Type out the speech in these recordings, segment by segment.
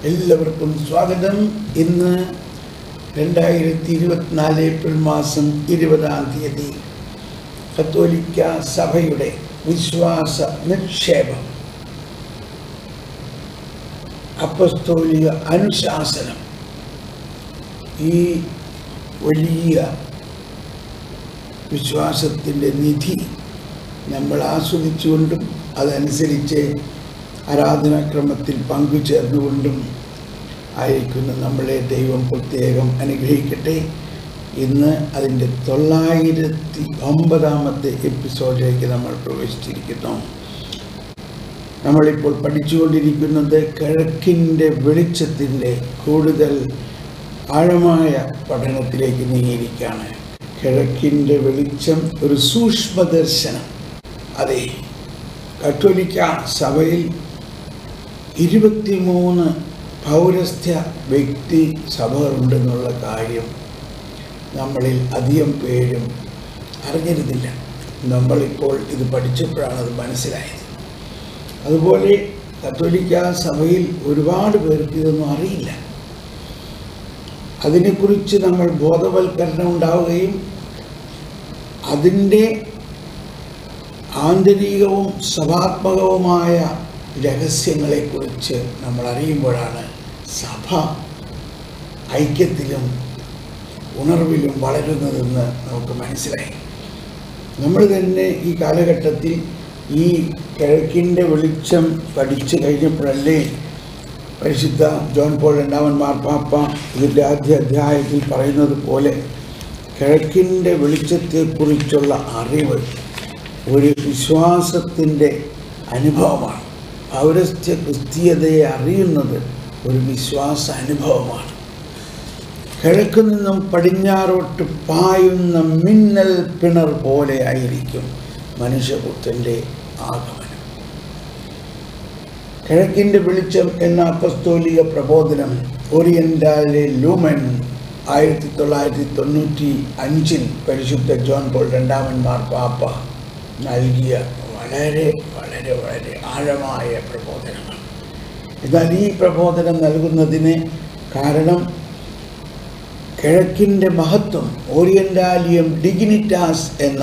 എല്ലാവർക്കും സ്വാഗതം ഇന്ന് രണ്ടായിരത്തി ഇരുപത്തിനാല് ഏപ്രിൽ മാസം ഇരുപതാം തീയതി കത്തോലിക്ക സഭയുടെ വിശ്വാസ നിക്ഷേപം അപ്പസ്തോലിക അനുശാസനം ഈ വലിയ വിശ്വാസത്തിൻ്റെ നിധി നമ്മൾ ആസ്വദിച്ചുകൊണ്ടും അതനുസരിച്ച് ആരാധനാക്രമത്തിൽ പങ്കുചേർന്നുകൊണ്ടും ആയിരിക്കുന്ന നമ്മളെ ദൈവം പ്രത്യേകം അനുഗ്രഹിക്കട്ടെ ഇന്ന് അതിൻ്റെ തൊള്ളായിരത്തി ഒമ്പതാമത്തെ എപ്പിസോഡിലേക്ക് നമ്മൾ പ്രവേശിച്ചിരിക്കുന്നു നമ്മളിപ്പോൾ പഠിച്ചുകൊണ്ടിരിക്കുന്നത് കിഴക്കിൻ്റെ വെളിച്ചത്തിൻ്റെ കൂടുതൽ ആഴമായ പഠനത്തിലേക്ക് നീങ്ങിയിരിക്കുകയാണ് കിഴക്കിൻ്റെ വെളിച്ചം ഒരു സൂക്ഷ്മദർശനം അതെ കത്തോലിക്ക സഭയിൽ ഇരുപത്തിമൂന്ന് പൗരസ്ത്യ വ്യക്തി സഭകളുണ്ടെന്നുള്ള കാര്യം നമ്മളിൽ അധികം പേരും അറിഞ്ഞിരുന്നില്ല നമ്മളിപ്പോൾ ഇത് പഠിച്ചപ്പോഴാണ് അത് മനസ്സിലായത് അതുപോലെ കത്തോലിക്ക സഭയിൽ ഒരുപാട് പേർക്ക് ഇതൊന്നും അറിയില്ല അതിനെക്കുറിച്ച് നമ്മൾ ബോധവൽക്കരണം ഉണ്ടാവുകയും അതിൻ്റെ ആന്തരികവും സഭാത്മകവുമായ രഹസ്യങ്ങളെക്കുറിച്ച് നമ്മൾ അറിയുമ്പോഴാണ് സഭ ഐക്യത്തിലും ഉണർവിലും വളരുന്നതെന്ന് നമുക്ക് മനസ്സിലായി നമ്മൾ തന്നെ ഈ കാലഘട്ടത്തിൽ ഈ കിഴക്കിൻ്റെ വെളിച്ചം പഠിച്ചു കഴിഞ്ഞപ്പോഴല്ലേ പരിശുദ്ധ ജോൺ പോൾ രണ്ടാമൻ മാർപ്പാപ്പ ഇതിൻ്റെ ആദ്യ അധ്യായത്തിൽ പറയുന്നത് പോലെ കിഴക്കിൻ്റെ വെളിച്ചത്തെക്കുറിച്ചുള്ള അറിവ് ഒരു വിശ്വാസത്തിൻ്റെ അനുഭവമാണ് പൗരസ്ത്യ ക്രിസ്തീയതയെ അറിയുന്നത് ഒരു വിശ്വാസ അനുഭവമാണ് കിഴക്ക് നിന്നും പടിഞ്ഞാറോട്ട് പായുന്ന മിന്നൽ പിണർ പോലെ ആയിരിക്കും മനുഷ്യപുത്രൻ്റെ ആഗമനം കിഴക്കിൻ്റെ വെളിച്ചം എന്ന അപ്പസ്തോലിക പ്രബോധനം ഓറിയന്റാലെ ലൂമൻ ആയിരത്തി തൊള്ളായിരത്തി തൊണ്ണൂറ്റി അഞ്ചിൽ പരിശുദ്ധ ജോൺ പോൾ രണ്ടാമൻ മാർപ്പാപ്പ നൽകിയ വളരെ വളരെ വളരെ ആഴമായ പ്രബോധനമാണ് എന്നാൽ ഈ പ്രബോധനം നൽകുന്നതിന് കാരണം കിഴക്കിൻ്റെ മഹത്വം ഓറിയന്റാലിയം ഡിഗ്നിറ്റാസ് എന്ന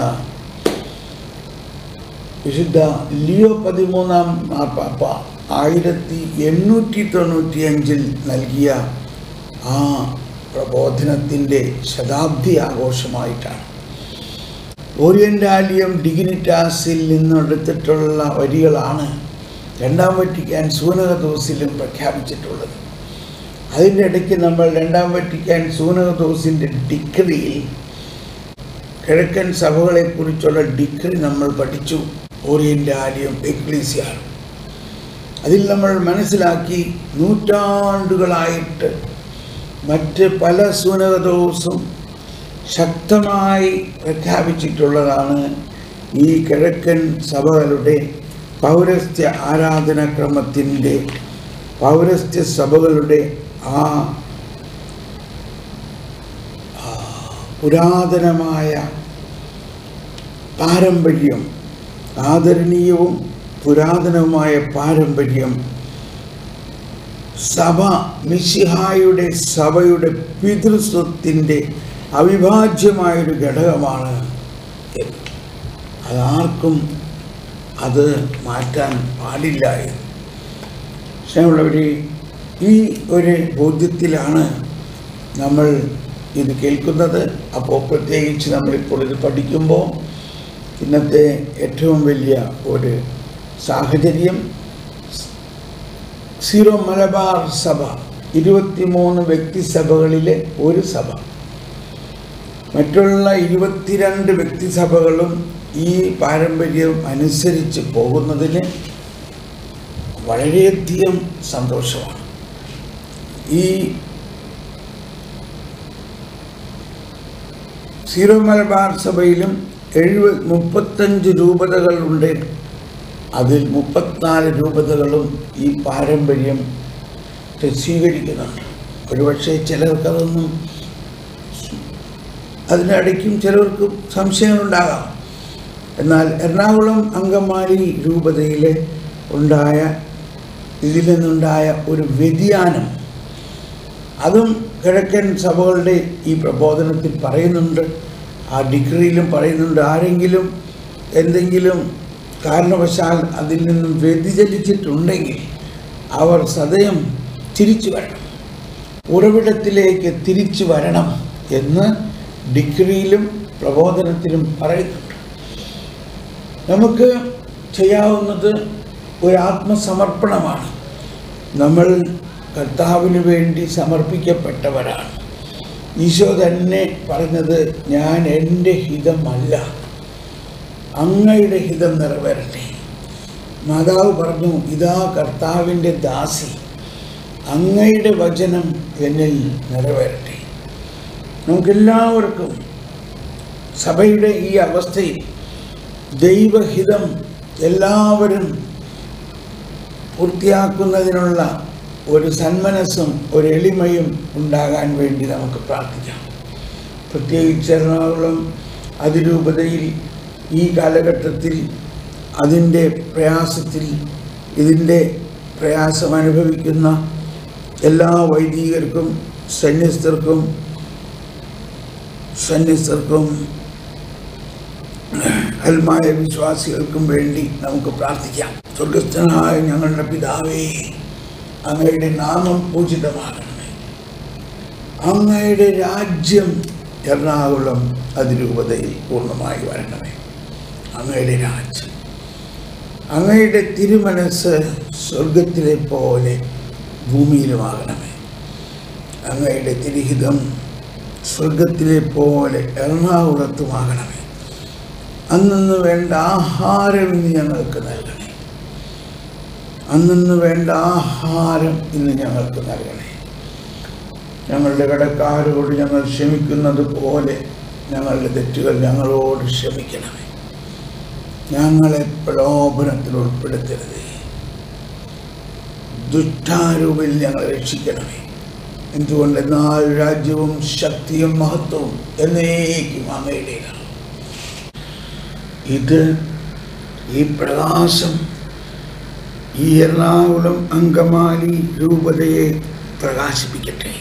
വിശുദ്ധ ലിയോ പതിമൂന്നാം മാർപ്പാപ്പ ആയിരത്തി എണ്ണൂറ്റി തൊണ്ണൂറ്റി അഞ്ചിൽ നൽകിയ ആ പ്രബോധനത്തിൻ്റെ ശതാബ്ദി ആഘോഷമായിട്ടാണ് ഓറിയന്റാലിയം ഡിഗ്നിറ്റാസിൽ നിന്നെടുത്തിട്ടുള്ള വരികളാണ് രണ്ടാം വറ്റിക്കാൻ സൂനകദോസിലും പ്രഖ്യാപിച്ചിട്ടുള്ളത് അതിൻ്റെ ഇടയ്ക്ക് നമ്മൾ രണ്ടാം വറ്റിക്കാൻ സൂനകദോസിൻ്റെ ഡിക്രിയിൽ കിഴക്കൻ സഭകളെക്കുറിച്ചുള്ള ഡിക്രി നമ്മൾ പഠിച്ചു ഓറിയന്റാലിയം എക്ലീസിയാണ് അതിൽ നമ്മൾ മനസ്സിലാക്കി നൂറ്റാണ്ടുകളായിട്ട് മറ്റ് പല സൂനകദോസും ശക്തമായി പ്രഖ്യാപിച്ചിട്ടുള്ളതാണ് ഈ കിഴക്കൻ സഭകളുടെ പൗരസ്ത്യ ആരാധനാക്രമത്തിൻ്റെ പൗരസ്ത്യ സഭകളുടെ ആ പുരാതനമായ പാരമ്പര്യം ആദരണീയവും പുരാതനവുമായ പാരമ്പര്യം സഭ മിശിഹായുടെ സഭയുടെ പിതൃസ്വത്തിൻ്റെ അവിഭാജ്യമായൊരു ഘടകമാണ് അതാർക്കും അത് മാറ്റാൻ പാടില്ല എന്ന് സ്നേഹമുള്ളവരെ ഈ ഒരു ബോധ്യത്തിലാണ് നമ്മൾ ഇത് കേൾക്കുന്നത് അപ്പോൾ പ്രത്യേകിച്ച് നമ്മളിപ്പോൾ ഇത് പഠിക്കുമ്പോൾ ഇന്നത്തെ ഏറ്റവും വലിയ ഒരു സാഹചര്യം സീറോ മലബാർ സഭ ഇരുപത്തിമൂന്ന് വ്യക്തിസഭകളിലെ ഒരു സഭ മറ്റുള്ള ഇരുപത്തിരണ്ട് വ്യക്തിസഭകളും ഈ പാരമ്പര്യം അനുസരിച്ച് പോകുന്നതിന് വളരെയധികം സന്തോഷമാണ് ഈ സീറോ മലബാർ സഭയിലും എഴുപത് മുപ്പത്തഞ്ച് രൂപതകളുണ്ട് അതിൽ മുപ്പത്തിനാല് രൂപതകളും ഈ പാരമ്പര്യം സ്വീകരിക്കുന്നുണ്ട് ഒരുപക്ഷെ ചിലർക്കതൊന്നും അതിനിടയ്ക്കും ചിലർക്ക് സംശയങ്ങളുണ്ടാകാം എന്നാൽ എറണാകുളം അങ്കമാലി രൂപതയിൽ ഉണ്ടായ ഇതിൽ നിന്നുണ്ടായ ഒരു വ്യതിയാനം അതും കിഴക്കൻ സഭകളുടെ ഈ പ്രബോധനത്തിൽ പറയുന്നുണ്ട് ആ ഡിഗ്രിയിലും പറയുന്നുണ്ട് ആരെങ്കിലും എന്തെങ്കിലും കാരണവശാൽ അതിൽ നിന്നും വ്യതിചലിച്ചിട്ടുണ്ടെങ്കിൽ അവർ സദയം തിരിച്ചു വരണം ഉറവിടത്തിലേക്ക് തിരിച്ചു വരണം എന്ന് ഡിഗ്രിയിലും പ്രബോധനത്തിലും പറയുന്നുണ്ട് നമുക്ക് ചെയ്യാവുന്നത് ഒരു ആത്മസമർപ്പണമാണ് നമ്മൾ കർത്താവിന് വേണ്ടി സമർപ്പിക്കപ്പെട്ടവരാണ് ഈശോ തന്നെ പറഞ്ഞത് ഞാൻ എൻ്റെ ഹിതമല്ല അങ്ങയുടെ ഹിതം നിറവേറട്ടെ മാതാവ് പറഞ്ഞു ഇതാ കർത്താവിൻ്റെ ദാസി അങ്ങയുടെ വചനം എന്നിൽ നിറവേറട്ടെ നമുക്കെല്ലാവർക്കും സഭയുടെ ഈ അവസ്ഥയിൽ ദൈവഹിതം എല്ലാവരും പൂർത്തിയാക്കുന്നതിനുള്ള ഒരു സന്മനസ്സും ഒരു എളിമയും ഉണ്ടാകാൻ വേണ്ടി നമുക്ക് പ്രാർത്ഥിക്കാം പ്രത്യേകിച്ച് എറണാകുളം അതിരൂപതയിൽ ഈ കാലഘട്ടത്തിൽ അതിൻ്റെ പ്രയാസത്തിൽ ഇതിൻ്റെ പ്രയാസം അനുഭവിക്കുന്ന എല്ലാ വൈദികർക്കും സന്യസ്തർക്കും സന്യസ്തർക്കും അൽമായ വിശ്വാസികൾക്കും വേണ്ടി നമുക്ക് പ്രാർത്ഥിക്കാം സ്വർഗസ്ഥനായ ഞങ്ങളുടെ പിതാവേ അങ്ങയുടെ നാമം പൂജിതമാകണമേ അങ്ങയുടെ രാജ്യം എറണാകുളം അതിരൂപതയിൽ പൂർണ്ണമായി വരണമേ അങ്ങയുടെ രാജ്യം അങ്ങയുടെ തിരുമനസ് സ്വർഗത്തിലെ പോലെ ഭൂമിയിലുമാകണമേ അങ്ങയുടെ തിരിഹിതം സ്വർഗത്തിലെ പോലെ എറണാകുളത്തുമാകണമേ അന്നു വേണ്ട ആഹാരം ഇന്ന് ഞങ്ങൾക്ക് നൽകണേ അന്നു വേണ്ട ആഹാരം ഇന്ന് ഞങ്ങൾക്ക് നൽകണേ ഞങ്ങളുടെ കടക്കാരോട് ഞങ്ങൾ ക്ഷമിക്കുന്നത് പോലെ ഞങ്ങളുടെ തെറ്റുകൾ ഞങ്ങളോട് ക്ഷമിക്കണമേ ഞങ്ങളെ പ്രലോഭനത്തിൽ ഉൾപ്പെടുത്തരുതേ ദുഷ്ടാരൂപിൽ ഞങ്ങളെ രക്ഷിക്കണമേ എന്തുകൊണ്ടെന്നാൽ രാജ്യവും ശക്തിയും മഹത്വവും എന്നേക്കും അങ്ങയുടേതാണ് ഇത് ഈ പ്രകാശം ഈ എറണാകുളം അങ്കമാലി രൂപതയെ പ്രകാശിപ്പിക്കട്ടെ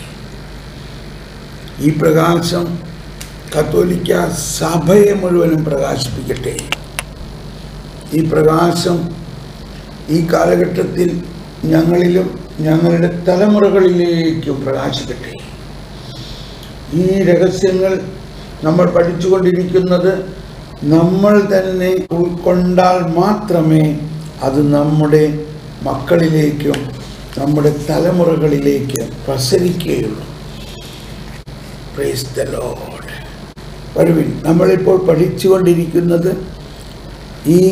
ഈ പ്രകാശം കത്തോലിക്ക സഭയെ മുഴുവനും പ്രകാശിപ്പിക്കട്ടെ ഈ പ്രകാശം ഈ കാലഘട്ടത്തിൽ ഞങ്ങളിലും ഞങ്ങളുടെ തലമുറകളിലേക്കും പ്രകാശിക്കട്ടെ ഈ രഹസ്യങ്ങൾ നമ്മൾ പഠിച്ചുകൊണ്ടിരിക്കുന്നത് നമ്മൾ തന്നെ ഉൾക്കൊണ്ടാൽ മാത്രമേ അത് നമ്മുടെ മക്കളിലേക്കും നമ്മുടെ തലമുറകളിലേക്കും പ്രസരിക്കുകയുള്ളൂ പ്രൈസ് ദ ലോഡ് വരുവിൻ നമ്മളിപ്പോൾ പഠിച്ചുകൊണ്ടിരിക്കുന്നത് ഈ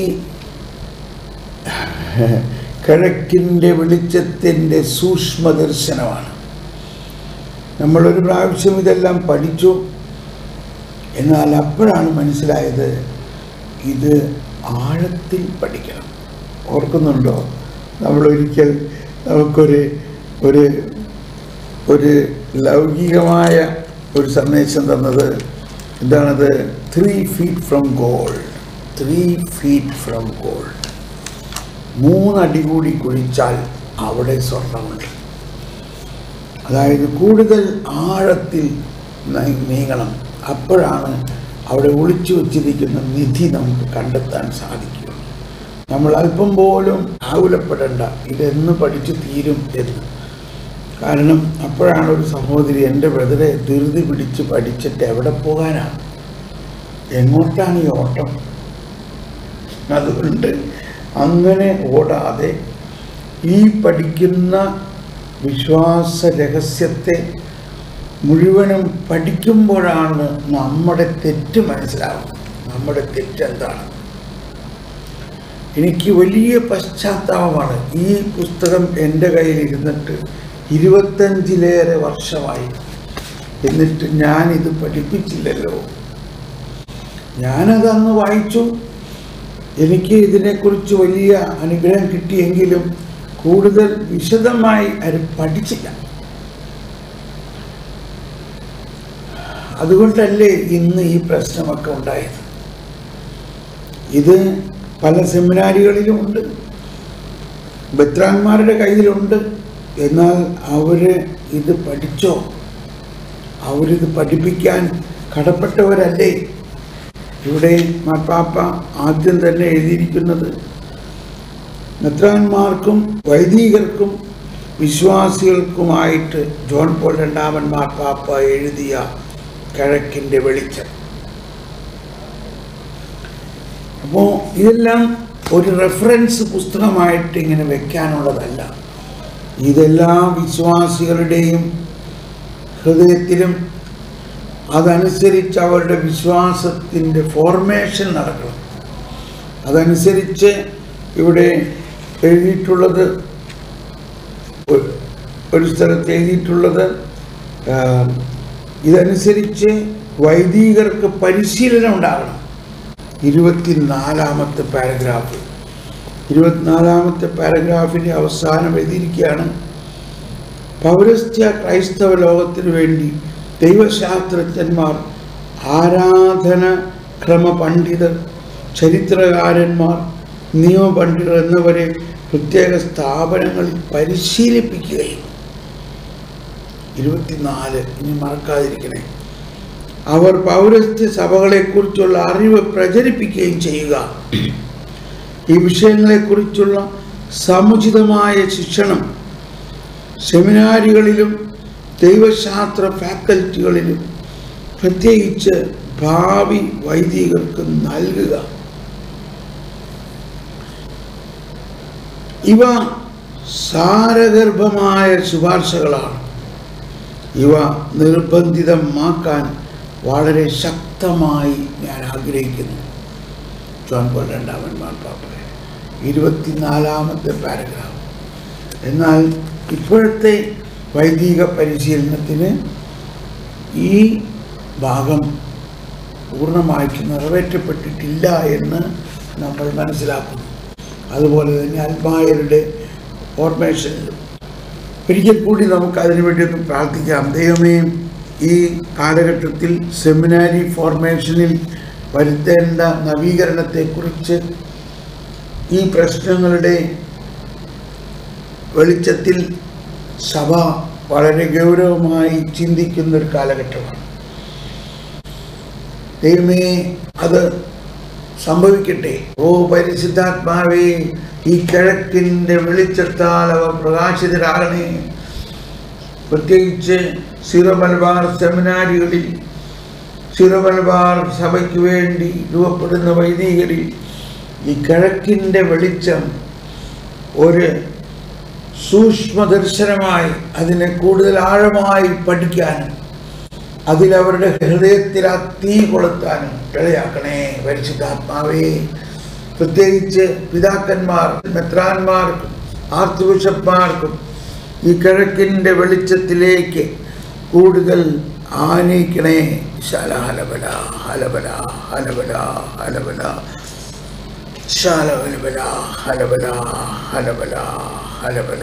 കിഴക്കിൻ്റെ വെളിച്ചത്തിൻ്റെ സൂക്ഷ്മദർശനമാണ് നമ്മളൊരു പ്രാവശ്യം ഇതെല്ലാം പഠിച്ചു എന്നാൽ അപ്പോഴാണ് മനസ്സിലായത് ഇത് ആഴത്തിൽ പഠിക്കണം ഓർക്കുന്നുണ്ടോ നമ്മളൊരിക്കൽ നമുക്കൊരു ഒരു ഒരു ലൗകികമായ ഒരു സന്ദേശം തന്നത് എന്താണത് three feet from gold three feet from gold മൂന്നടി കൂടി കുഴിച്ചാൽ അവിടെ സ്വർണ്ണമുണ്ട് അതായത് കൂടുതൽ ആഴത്തിൽ ന- നീങ്ങണം അപ്പോഴാണ് അവിടെ ഒളിച്ചു വച്ചിരിക്കുന്ന നിധി നമുക്ക് കണ്ടെത്താൻ സാധിക്കുകയുള്ളൂ നമ്മൾ അല്പം പോലും ആകുലപ്പെടേണ്ട ഇതെന്ന് പഠിച്ചു തീരും എന്ന് കാരണം അപ്പോഴാണ് ഒരു സഹോദരി എൻ്റെ ബ്രദറെ ധൃതി പിടിച്ച് പഠിച്ചിട്ട് എവിടെ പോകാനാണ് എങ്ങോട്ടാണ് ഈ ഓട്ടം അതുകൊണ്ട് അങ്ങനെ ഓടാതെ ഈ പഠിക്കുന്ന വിശ്വാസ രഹസ്യത്തെ മുഴുവനും പഠിക്കുമ്പോഴാണ് നമ്മുടെ തെറ്റ് മനസ്സിലാവുന്നത് നമ്മുടെ തെറ്റെന്താണ് എനിക്ക് വലിയ പശ്ചാത്താപമാണ് ഈ പുസ്തകം എൻ്റെ കയ്യിൽ ഇരുന്നിട്ട് ഇരുപത്തഞ്ചിലേറെ വർഷമായി എന്നിട്ട് ഞാനിത് പഠിപ്പിച്ചില്ലല്ലോ ഞാനത് അന്ന് വായിച്ചു എനിക്ക് ഇതിനെക്കുറിച്ച് വലിയ അനുഗ്രഹം കിട്ടിയെങ്കിലും കൂടുതൽ വിശദമായി അത് പഠിച്ചില്ല അതുകൊണ്ടല്ലേ ഇന്ന് ഈ പ്രശ്നമൊക്കെ ഉണ്ടായത് ഇത് പല സെമിനാരികളിലും ഉണ്ട് ബത്രാന്മാരുടെ കയ്യിലുണ്ട് എന്നാൽ അവര് ഇത് പഠിച്ചോ അവരിത് പഠിപ്പിക്കാൻ കടപ്പെട്ടവരല്ലേ ഇവിടെ മാപ്പാപ്പ ആദ്യം തന്നെ എഴുതിയിരിക്കുന്നത് മെത്രാന്മാർക്കും വൈദികർക്കും വിശ്വാസികൾക്കുമായിട്ട് ജോൺ പോൾ രണ്ടാമൻ മാർപ്പാപ്പ എഴുതിയ കിഴക്കിൻ്റെ വെളിച്ചം അപ്പോൾ ഇതെല്ലാം ഒരു റെഫറൻസ് പുസ്തകമായിട്ട് ഇങ്ങനെ വെക്കാനുള്ളതല്ല ഇതെല്ലാ വിശ്വാസികളുടെയും ഹൃദയത്തിലും അതനുസരിച്ച് അവരുടെ വിശ്വാസത്തിൻ്റെ ഫോർമേഷൻ നടക്കണം അതനുസരിച്ച് ഇവിടെ എഴുതിയിട്ടുള്ളത് ഒരു- ഒരു സ്ഥലത്ത് എഴുതിയിട്ടുള്ളത് ആ, ഇതനുസരിച്ച് വൈദികർക്ക് പരിശീലനം ഉണ്ടാകണം ഇരുപത്തിനാലാമത്തെ പാരഗ്രാഫ് ഇരുപത്തിനാലാമത്തെ പാരഗ്രാഫിൻ്റെ അവസാനം എഴുതിയിരിക്കുകയാണ് പൗരസ്ത്യ ക്രൈസ്തവ ലോകത്തിനു വേണ്ടി ദൈവശാസ്ത്രജ്ഞന്മാർ ആരാധന ക്രമ പണ്ഡിതർ ചരിത്രകാരന്മാർ നിയമപണ്ഡിതർ എന്നിവരെ പ്രത്യേക സ്ഥാപനങ്ങളിൽ പരിശീലിപ്പിക്കുകയും ഇരുപത്തിനാല് ഇനി മറക്കാതിരിക്കണേ അവർ പൗരസ്ത്യ സഭകളെക്കുറിച്ചുള്ള അറിവ് പ്രചരിപ്പിക്കുകയും ചെയ്യുക ഈ വിഷയങ്ങളെക്കുറിച്ചുള്ള സമുചിതമായ ശിക്ഷണം സെമിനാരികളിലും ദൈവശാസ്ത്ര ഫാക്കൽറ്റികളിലും പ്രത്യേകിച്ച് ഭാവി വൈദികർക്ക് നൽകുക ഇവ സാരഗർഭമായ ശുപാർശകളാണ് ഇവ നിർബന്ധിതമാക്കാൻ വളരെ ശക്തമായി ഞാൻ ആഗ്രഹിക്കുന്നു ജോൺ പോൾ രണ്ടാമൻ മാർപ്പാപ്പ ഇരുപത്തിനാലാമത്തെ പാരഗ്രാഫ് എന്നാൽ ഇപ്പോഴത്തെ വൈദിക പരിശീലനത്തിന് ഈ ഭാഗം പൂർണ്ണമായിട്ട് നിറവേറ്റപ്പെട്ടിട്ടില്ല എന്ന് നമ്മൾ മനസ്സിലാക്കുന്നു അതുപോലെ തന്നെ അൽമായരുടെ ഫോർമേഷനിലും ഒരിക്കൽ കൂടി നമുക്ക് അതിനു വേണ്ടി ഒന്ന് പ്രാർത്ഥിക്കാം ദൈവമേ ഈ കാലഘട്ടത്തിൽ സെമിനാരി ഫോർമേഷനിൽ വരുത്തേണ്ട നവീകരണത്തെക്കുറിച്ച് ഈ പ്രശ്നങ്ങളുടെ വെളിച്ചത്തിൽ സഭ വളരെ ഗൗരവമായി ചിന്തിക്കുന്ന ഒരു കാലഘട്ടമാണ് ദൈവമേ അത് സംഭവിക്കട്ടെ ഓ പരിശുദ്ധാത്മാവേ ഈ കിഴക്കിൻ്റെ വെളിച്ചത്താൽ അവർ പ്രകാശിതരാകണേ പ്രത്യേകിച്ച് സിറമലബാർ സെമിനാരികളിൽ സിറമലബാർ സഭയ്ക്ക് വേണ്ടി രൂപപ്പെടുന്ന വൈദികരിൽ ഈ കിഴക്കിൻ്റെ വെളിച്ചം ഒരു സൂക്ഷ്മദർശനമായി അതിനെ കൂടുതൽ ആഴമായി പഠിക്കാനും അതിലവരുടെ ഹൃദയത്തിൽ ആ തീ കൊളുത്താനും ഇടയാക്കണേ പരിശുദ്ധാത്മാവേ പ്രത്യേകിച്ച് പിതാക്കന്മാർ മെത്രാന്മാർക്കും ആർച്ച് ബിഷപ്പ്മാർക്കും ഈ കിഴക്കിൻ്റെ വെളിച്ചത്തിലേക്ക് കൂടുതൽ ആനയിക്കണേ ശാല ഹലബല ഹലബല ഹലബല ഹലബല ശാല ഹലബല ഹലബല ഹലബല ഹലബല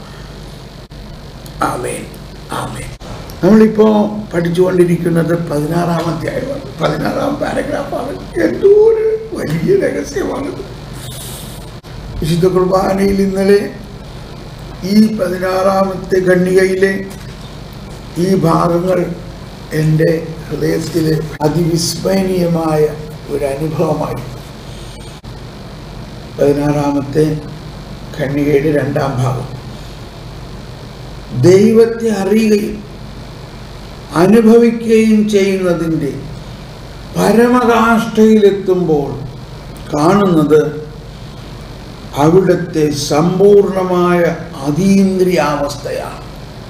ആമേൻ ആമേൻ നമ്മളിപ്പോൾ പഠിച്ചുകൊണ്ടിരിക്കുന്നത് പതിനാറാമത്തെ ആയമാണ് പതിനാറാം പാരഗ്രാഫാണ് എന്തോ ഒരു വലിയ രഹസ്യമാണ് വിശുദ്ധ കുർബാനയിൽ ഇന്നലെ ഈ പതിനാറാമത്തെ ഖണ്ഡികയിലെ ഈ ഭാഗങ്ങൾ എൻ്റെ ഹൃദയത്തിൽ അതിവിസ്മരണീയമായ ഒരു അനുഭവമായി പതിനാറാമത്തെ ഖണ്ഡികയുടെ രണ്ടാം ഭാഗം ദൈവത്തെ അറിയുകയും അനുഭവിക്കുകയും ചെയ്യുന്നതിൻ്റെ പരമകാഷ്ഠയിലെത്തുമ്പോൾ കാണുന്നത് അവിടുത്തെ സമ്പൂർണമായ അതീന്ദ്രിയാവസ്ഥയാണ്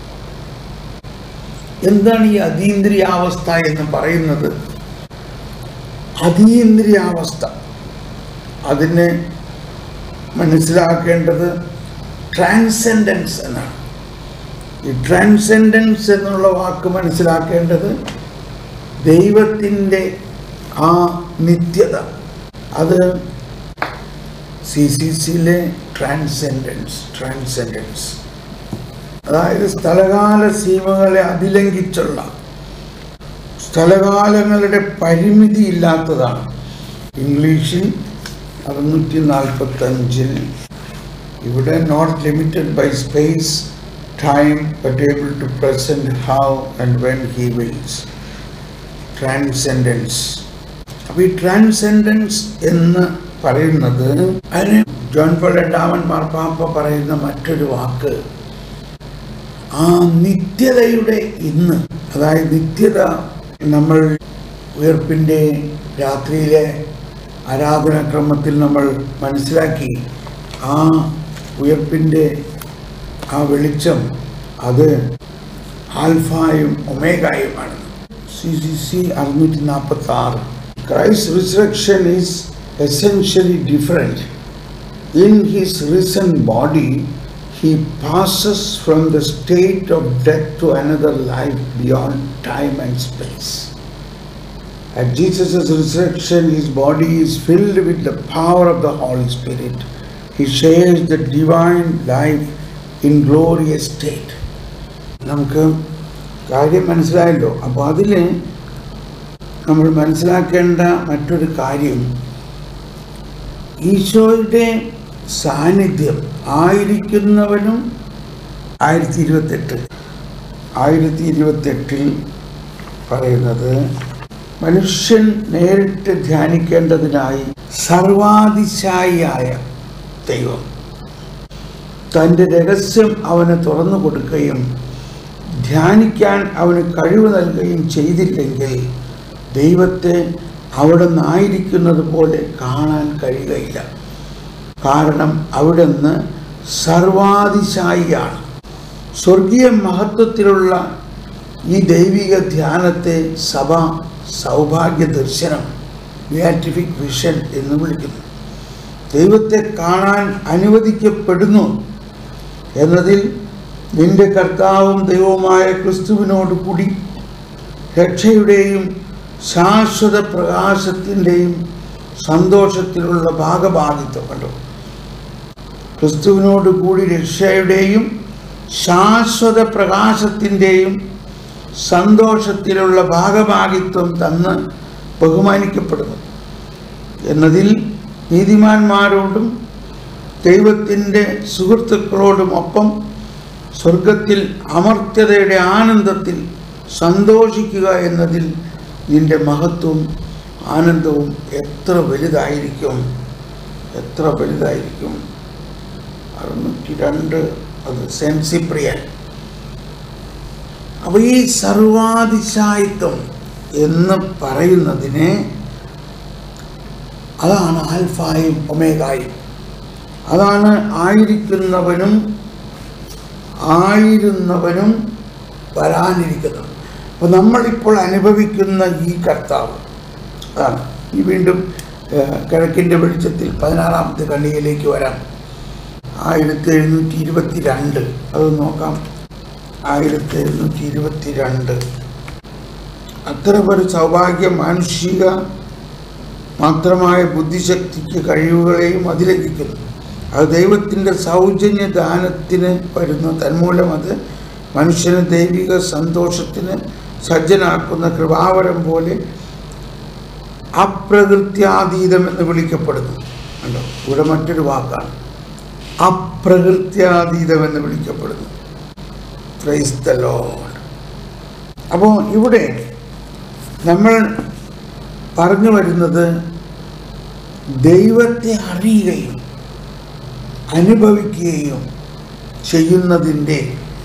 എന്താണ് ഈ അതീന്ദ്രിയാവസ്ഥ എന്ന് പറയുന്നത് അതീന്ദ്രിയാവസ്ഥ അതിനെ മനസ്സിലാക്കേണ്ടത് ട്രാൻസെൻഡൻസ് എന്നാണ് ഈ ട്രാൻസെൻഡൻസ് എന്നുള്ള വാക്ക് മനസ്സിലാക്കേണ്ടത് ദൈവത്തിൻ്റെ ആ നിത്യത അത് സി സി സിയിലെ ട്രാൻസെൻഡൻസ് ട്രാൻസെൻഡൻസ് അതായത് സ്ഥലകാല സീമകളെ അതിലംഘിച്ചുള്ള സ്ഥലകാലങ്ങളുടെ പരിമിതി ഇല്ലാത്തതാണ് ഇംഗ്ലീഷിൽ അറുന്നൂറ്റി നാൽപ്പത്തഞ്ചിൽ ഇവിടെ not limited by space time but able to present how and when he wills transcendence അപ്പോൾ ഈ ട്രാൻസെൻഡൻസ് എന്ന് പറയുന്നത് അതിന് ജോൺ പോൾ രണ്ടാമൻ മാർപ്പാപ്പ പറയുന്ന മറ്റൊരു വാക്ക് ആ നിത്യതയുടെ ഇന്ന് അതായത് നിത്യത നമ്മൾ ഉയർപ്പിൻ്റെ രാത്രിയിലെ ആരാധനാക്രമത്തിൽ നമ്മൾ മനസ്സിലാക്കി ആ ഉയർപ്പിൻ്റെ ആ വെളിച്ചം അത് ആൽഫായും ഒമേഗായുമാണ് സി സി സി അറുന്നൂറ്റി നാൽപ്പത്തി ആറ് Christ resurrection is essentially different In his risen body, he passes from the state of death to another life beyond time and space. At Jesus' resurrection, his body is filled with the power of the Holy Spirit. He shares the divine life in glorious state. നമുക്ക് കാര്യം മനസ്സിലായല്ലോ അപ്പോൾ അതിൽ നമ്മൾ മനസ്സിലാക്കേണ്ട മറ്റൊരു കാര്യം ഈശോയുടെ സാന്നിധ്യം ആയിരിക്കുന്നവനും ആയിരത്തി ഇരുപത്തെട്ട് ആയിരത്തി ഇരുപത്തെട്ടിൽ പറയുന്നത് മനുഷ്യൻ നേരിട്ട് ധ്യാനിക്കേണ്ടതിനായി സർവാതിശായിയായ ദൈവം തൻ്റെ രഹസ്യം അവന് തുറന്നു കൊടുക്കുകയും ധ്യാനിക്കാൻ അവന് കഴിവ് നൽകുകയും ചെയ്തില്ലെങ്കിൽ ദൈവത്തെ അവിടെ നിന്നായിരിക്കുന്നത് പോലെ കാണാൻ കഴിയുകയില്ല കാരണം അവിടെ നിന്ന് സർവാതിശായിയാണ് സ്വർഗീയ മഹത്വത്തിലുള്ള ഈ ദൈവിക ധ്യാനത്തെ സഭ സൗഭാഗ്യ ദർശനം ബിയാറ്റിഫിക് വിഷൻ എന്ന് വിളിക്കുന്നു ദൈവത്തെ കാണാൻ അനുവദിക്കപ്പെടുന്നു എന്നതിൽ നിന്റെ കർത്താവും ദൈവവുമായ ക്രിസ്തുവിനോട് കൂടി രക്ഷയുടെയും ശാശ്വത പ്രകാശത്തിൻ്റെയും സന്തോഷത്തിലുള്ള ഭാഗഭാഗിത്വം കണ്ടു ക്രിസ്തുവിനോട് കൂടി രക്ഷയുടെയും ശാശ്വത പ്രകാശത്തിൻ്റെയും സന്തോഷത്തിലുള്ള ഭാഗഭാഗിത്വം തന്ന് ബഹുമാനിക്കപ്പെടുന്നു എന്നതിൽ നീതിമാന്മാരോടും ദൈവത്തിൻ്റെ സുഹൃത്തുക്കളോടുമൊപ്പം സ്വർഗത്തിൽ അമർത്യതയുടെ ആനന്ദത്തിൽ സന്തോഷിക്കുക എന്നതിൽ നിന്റെ മഹത്വവും ആനന്ദവും എത്ര വലുതായിരിക്കും എത്ര വലുതായിരിക്കും അറുന്നൂറ്റി രണ്ട് അത് സെൻസിപ്രിയൻ അപ്പോൾ ഈ സർവാതിശായിത്വം എന്ന് പറയുന്നതിനെ അതാണ് ആൽഫായും ഒമേഗായും അതാണ് ആയിരിക്കുന്നവനും ആയിരുന്നവനും വരാനിരിക്കുന്നതും അപ്പോൾ നമ്മളിപ്പോൾ അനുഭവിക്കുന്ന ഈ കർത്താവ് അതാണ് ഈ വീണ്ടും ഏഹ്, കിഴക്കിൻ്റെ വെളിച്ചത്തിൽ പതിനാറാമത്തെ കണ്ണികയിലേക്ക് വരാം ആയിരത്തി എഴുന്നൂറ്റി ഇരുപത്തി രണ്ട് അത് നോക്കാം ആയിരത്തി എഴുന്നൂറ്റി ഇരുപത്തി രണ്ട് അത്തരമൊരു സൗഭാഗ്യം മാനുഷിക മാത്രമായ ബുദ്ധിശക്തിക്ക് കഴിവുകളെയും അതിലംഘിക്കുന്നു അത് ദൈവത്തിൻ്റെ സൗജന്യ ദാനത്തിന് വരുന്നു തന്മൂലം അത് മനുഷ്യന് ദൈവിക സന്തോഷത്തിന് സജ്ജനാക്കുന്ന കൃപാവരം പോലെ അപ്രകൃത്യാതീതം എന്ന് വിളിക്കപ്പെടുന്നു കണ്ടോ ഇവിടെ മറ്റൊരു വാക്കാണ് അപ്രകൃത്യാതീതം എന്ന് വിളിക്കപ്പെടുന്നു പ്രൈസ് ദ ലോഡ് അപ്പോൾ ഇവിടെ നമ്മൾ പറഞ്ഞു വരുന്നത് ദൈവത്തെ അറിയുകയും അനുഭവിക്കുകയും ചെയ്യുന്നതിൻ്റെ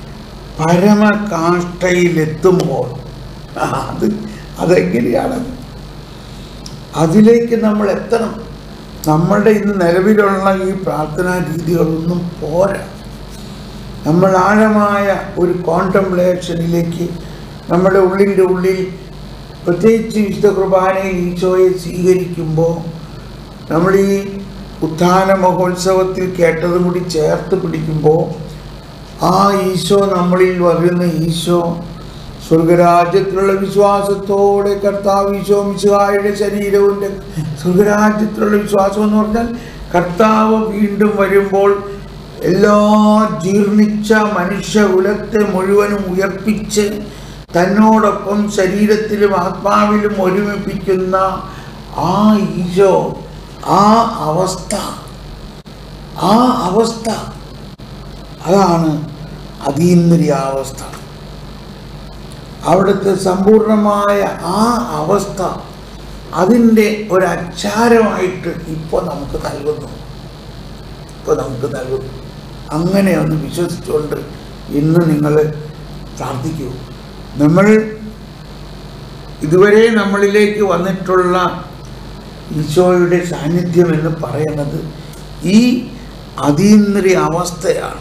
പരമകാഷ്ഠയിലെത്തുമ്പോൾ ആ, അത് അതെങ്ങനെയാണ് അതിലേക്ക് നമ്മൾ എത്തണം നമ്മളുടെ ഇന്ന് നിലവിലുള്ള ഈ പ്രാർത്ഥനാ രീതികളൊന്നും പോരാ നമ്മൾ ആഴമായ ഒരു കോണ്ടംപ്ലേഷനിലേക്ക് നമ്മുടെ ഉള്ളിൻ്റെ ഉള്ളിൽ പ്രത്യേകിച്ച് വിശുദ്ധ കുർബാനയിൽ ഈശോയെ സ്വീകരിക്കുമ്പോൾ നമ്മൾ ഈ ഉത്ഥാന മഹോത്സവത്തിൽ കേട്ടതും കൂടി ചേർത്ത് പിടിക്കുമ്പോൾ ആ ഈശോ നമ്മളിൽ വരുന്ന ഈശോ സ്വർഗരാജ്യത്തിലുള്ള വിശ്വാസത്തോടെ കർത്താവ് ഈശോ മിശുഹായുടെ ശരീരവും രക്ത- സ്വർഗരാജ്യത്തിലുള്ള വിശ്വാസം എന്ന് പറഞ്ഞാൽ കർത്താവ് വീണ്ടും വരുമ്പോൾ എല്ലാ ജീർണിച്ച മനുഷ്യകുലത്തെ മുഴുവനും ഉയർപ്പിച്ച് തന്നോടൊപ്പം ശരീരത്തിലും ആത്മാവിലും ഒരുമിപ്പിക്കുന്ന ആ ഈശോ ആ അവസ്ഥ ആ അവസ്ഥ അതാണ് അതീന്ദ്രിയാവസ്ഥ അവിടുത്തെ സമ്പൂർണമായ ആ അവസ്ഥ അതിൻ്റെ ഒരു അച്ചാരമായിട്ട് ഇപ്പോൾ നമുക്ക് നൽകുന്നു ഇപ്പോൾ നമുക്ക് നൽകുന്നു അങ്ങനെ ഒന്ന് വിശ്വസിച്ചുകൊണ്ട് ഇന്ന് നിങ്ങൾ പ്രാർത്ഥിക്കൂ നമ്മൾ ഇതുവരെ നമ്മളിലേക്ക് വന്നിട്ടുള്ള ഈശോയുടെ സാന്നിധ്യം എന്ന് പറയുന്നത് ഈ അതീന്ദ്രിയ അവസ്ഥയാണ്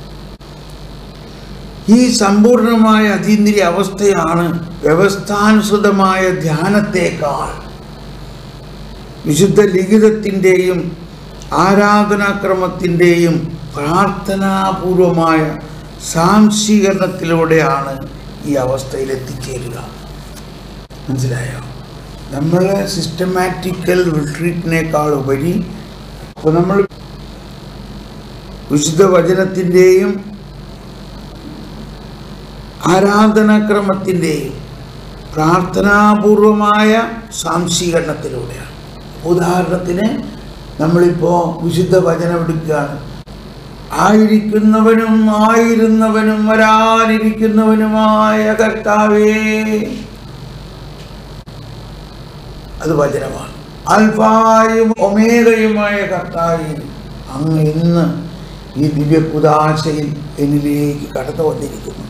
ഈ സമ്പൂർണമായ അതീന്ദ്രിയ അവസ്ഥയാണ് വ്യവസ്ഥാനുസൃതമായ ധ്യാനത്തേക്കാൾ വിശുദ്ധ ലിഖിതത്തിൻ്റെയും ആരാധനാക്രമത്തിൻ്റെയും പ്രാർത്ഥനാപൂർവമായ സാംശീകരണത്തിലൂടെയാണ് ഈ അവസ്ഥയിൽ എത്തിച്ചേരുക മനസ്സിലായോ നമ്മൾ സിസ്റ്റമാറ്റിക്കൽ റിട്രീറ്റിനേക്കാൾ ഉപരി അപ്പോൾ നമ്മൾ വിശുദ്ധ വചനത്തിൻ്റെയും ആരാധനാക്രമത്തിൻ്റെയും പ്രാർത്ഥനാപൂർവമായ സാംശീകരണത്തിലൂടെയാണ് ഉദാഹരണത്തിന് നമ്മളിപ്പോൾ വിശുദ്ധ വചനം എടുക്കുകയാണ് ആയിരിക്കുന്നവനും ആയിരുന്നവനും വരാനിരിക്കുന്നവനുമായ കർത്താവേ അത് വചനമാണ് അൽഫായും ഒമേഗയുമായ കർത്താവേ അങ്ങ് ഇന്ന് ഈ ദിവ്യകുദാശയിൽ എന്നിലേക്ക് കടന്നു വന്നിരിക്കുന്നു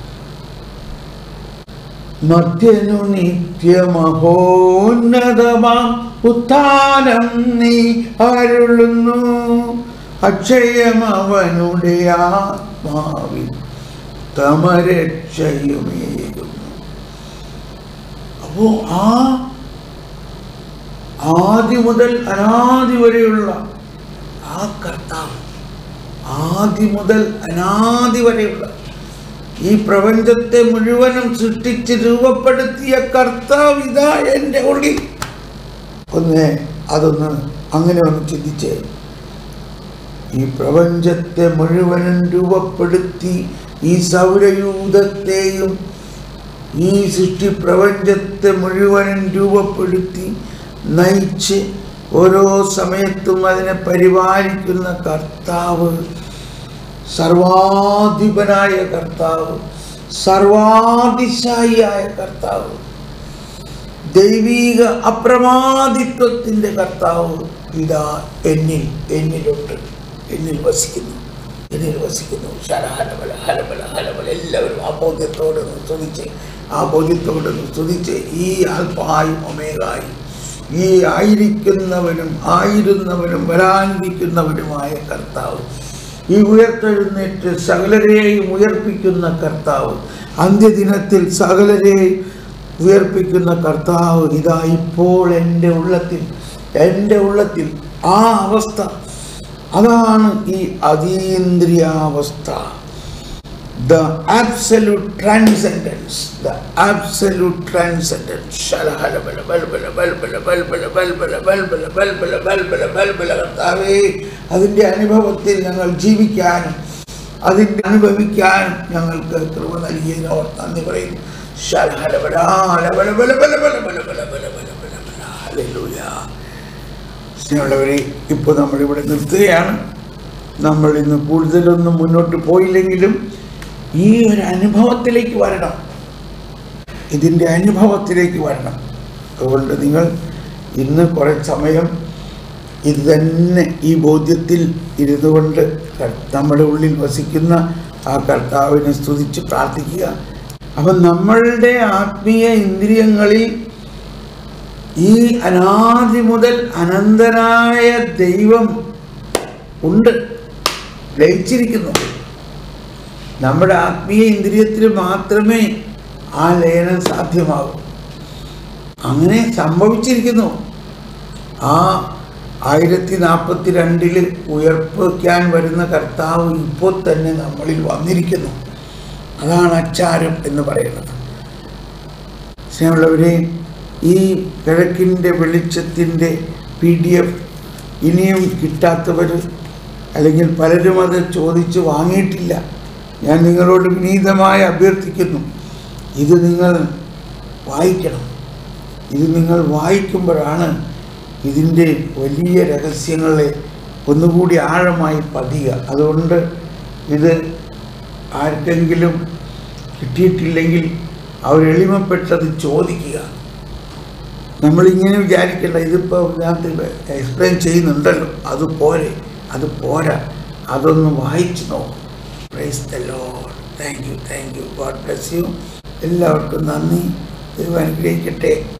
മധ്യനു നിത്യമഹോന്നതമാം ഉത്ഥാനം നീ അരുളുന്നു അക്ഷയം അവനുടെ ആത്മാവിൽ തമരക്ഷയുമേകുന്നു അപ്പോ ആ ആദ്യ മുതൽ അനാദി വരെയുള്ള ആ കർത്താവ് ആദ്യ മുതൽ അനാദി വരെയുള്ള ഈ പ്രപഞ്ചത്തെ മുഴുവനും സൃഷ്ടിച്ച് രൂപപ്പെടുത്തിയ കർത്താവ് ഇതാ എൻ്റെ ഉള്ളിൽ ഒന്ന് അതൊന്ന് അങ്ങനെ ഒന്ന് ചിന്തിച്ചേ ഈ പ്രപഞ്ചത്തെ മുഴുവനും രൂപപ്പെടുത്തി ഈ സൗരയൂഥത്തെയും ഈ സൃഷ്ടി പ്രപഞ്ചത്തെ മുഴുവനും രൂപപ്പെടുത്തി നയിച്ച് ഓരോ സമയത്തും അതിനെ പരിപാലിക്കുന്ന കർത്താവ് സർവാധിപനായ കർത്താവ് സർവാതിശായിയായ കർത്താവ് ദൈവീക അപ്രമാദിത്വത്തിൻ്റെ കർത്താവ് ഇതാ എന്നിൽ എന്നിലുണ്ട് എന്നിൽ വസിക്കുന്നു എന്നിൽ വസിക്കുന്നു ശരഹലബല ഹലബല ഹലബല എല്ലാവരും ആ ബോധ്യത്തോടെ ഒന്ന് സ്തുതിച്ച് ആ ബോധ്യത്തോടെ ഒന്ന് സ്തുതിച്ച് ഈ ആൽപ്പായും ഒമേകായും ഈ ആയിരിക്കുന്നവനും ആയിരുന്നവനും വരാനിരിക്കുന്നവനുമായ കർത്താവ് ഈ ഉയർത്തെഴുന്നേറ്റ് സകലരെയും ഉയർപ്പിക്കുന്ന കർത്താവ് അന്ത്യദിനത്തിൽ സകലരെയും ഉയർപ്പിക്കുന്ന കർത്താവ് ഇതാ ഇപ്പോൾ എൻ്റെ ഉള്ളത്തിൽ എൻ്റെ ഉള്ളത്തിൽ ആ അവസ്ഥ അതാണ് ഈ അതീന്ദ്രിയാവസ്ഥ the absolute transcendence the absolute transcendence ശലഹലബല ബൽബല ബൽബല ബൽബല ബൽബല ബൽബല ബൽബല ബൽബല ബൽബല കർത്താവേ അതിൻ്റെ അനുഭവത്തിൽ ഞങ്ങൾ ജീവിക്കാനും അതിൻ്റെ അനുഭവിക്കാനും ഞങ്ങൾക്ക് കൃപ നൽകിയതിന് ഓർ നന്ദി പറയുന്നു ശലഹലബല ഹലബല ബല ബല ബല ബല ബല ബല ബല ബല ബല ഹല്ലേലൂയ സ്നേഹമുള്ളവരെ ഇപ്പോൾ നമ്മളിവിടെ നിർത്തുകയാണ് നമ്മൾ ഇന്ന് കൂടുതലൊന്നും മുന്നോട്ട് പോയില്ലെങ്കിലും ഈ ഒരു അനുഭവത്തിലേക്ക് വരണം ഇതിൻ്റെ അനുഭവത്തിലേക്ക് വരണം അതുകൊണ്ട് നിങ്ങൾ ഇന്ന് കുറേ സമയം ഇത് തന്നെ ഈ ബോധ്യത്തിൽ ഇരുന്നു കൊണ്ട് ക- നമ്മുടെ ഉള്ളിൽ വസിക്കുന്ന ആ കർത്താവിനെ സ്തുതിച്ച് പ്രാർത്ഥിക്കുക അപ്പം നമ്മളുടെ ആത്മീയ ഇന്ദ്രിയങ്ങളിൽ ഈ അനാദി മുതൽ അനന്തനായ ദൈവം ഉണ്ട് ലയിച്ചിരിക്കുന്നു നമ്മുടെ ആത്മീയ ഇന്ദ്രിയത്തിൽ മാത്രമേ ആ ലയനം സാധ്യമാകൂ അങ്ങനെ സംഭവിച്ചിരിക്കുന്നു ആ ആയിരത്തി നാൽപ്പത്തി രണ്ടില് ഉയർപ്പിക്കാൻ വരുന്ന കർത്താവ് ഇപ്പോൾ തന്നെ നമ്മളിൽ വന്നിരിക്കുന്നു അതാണ് അച്ചാരം എന്ന് പറയുന്നത് സ്നേഹമുള്ളവരെ ഈ കിഴക്കിൻ്റെ വെളിച്ചത്തിൻ്റെ പി ഡി എഫ് ഇനിയും കിട്ടാത്തവർ അല്ലെങ്കിൽ പലരും അത് ചോദിച്ച് വാങ്ങിയിട്ടില്ല ഞാൻ നിങ്ങളോട് വിനീതമായി അഭ്യർത്ഥിക്കുന്നു ഇത് നിങ്ങൾ വായിക്കണം ഇത് നിങ്ങൾ വായിക്കുമ്പോഴാണ് ഇതിൻ്റെ വലിയ രഹസ്യങ്ങളെ ഒന്നുകൂടി ആഴമായി പതിയുക അതുകൊണ്ട് ഇത് ആർക്കെങ്കിലും കിട്ടിയിട്ടില്ലെങ്കിൽ അവർ എളിമപ്പെട്ടത് ചോദിക്കുക നമ്മളിങ്ങനെ വിചാരിക്കേണ്ട ഇതിപ്പോൾ ഇതിനകത്ത് എക്സ്പ്ലെയിൻ ചെയ്യുന്നുണ്ടല്ലോ അത് പോരെ അത് പോരാ അതൊന്ന് വായിച്ചു നോക്കും praise the Lord thank you thank you God bless you എല്ലാവർക്കും നന്ദി ദൈവം അനുഗ്രഹിക്കട്ടെ